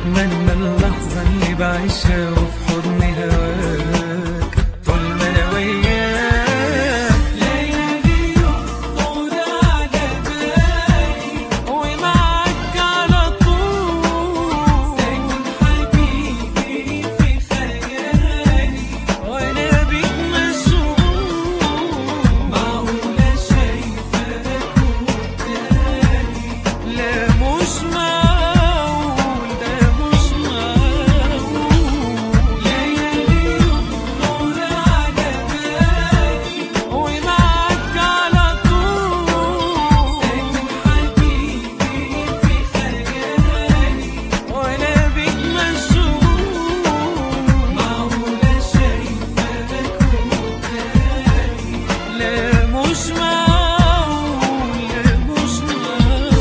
بتمنى اللحظة اللي بعيشها وفي حضن هواك طول ما انا وياك ليالي يخطر على بالي ومعاك على طول ساكن حبيبي في خيالي وانا بيك مشغول معقولة شايفاك قدامي لا مش معقول ده مش معقول ليالي يخطر على بالي ومعاك على طول ساكن حبيبي في خيالي وانا بيك مشغول معقولة شايفاك قدامي لا مش معقول لا مش معقول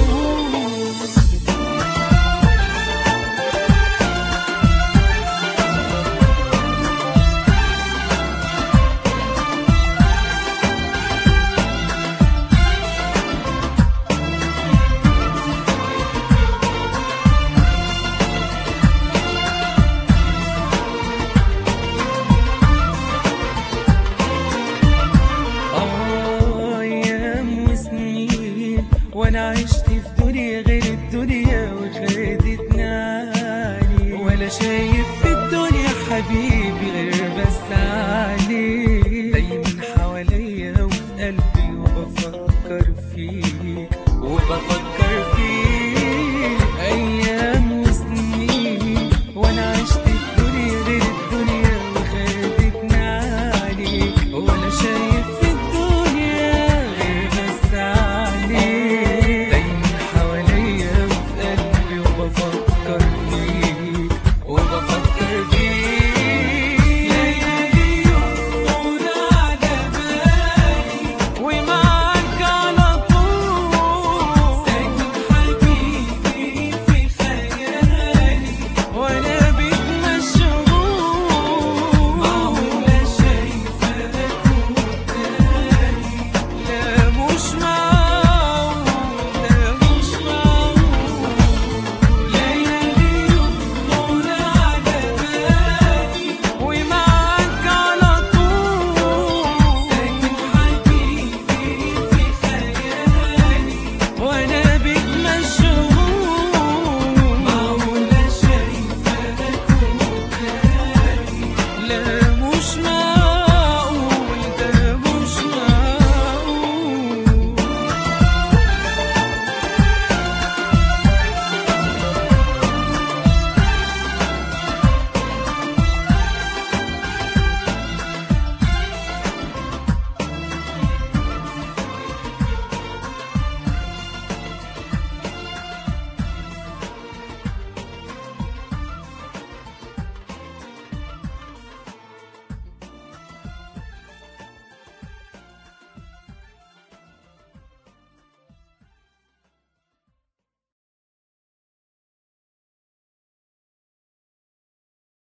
آه، أيام وسنين وأنا عشت في دنيا غير الدنيا وخدتني علي ولا شايف في الدنيا حبيبي غير بس عليك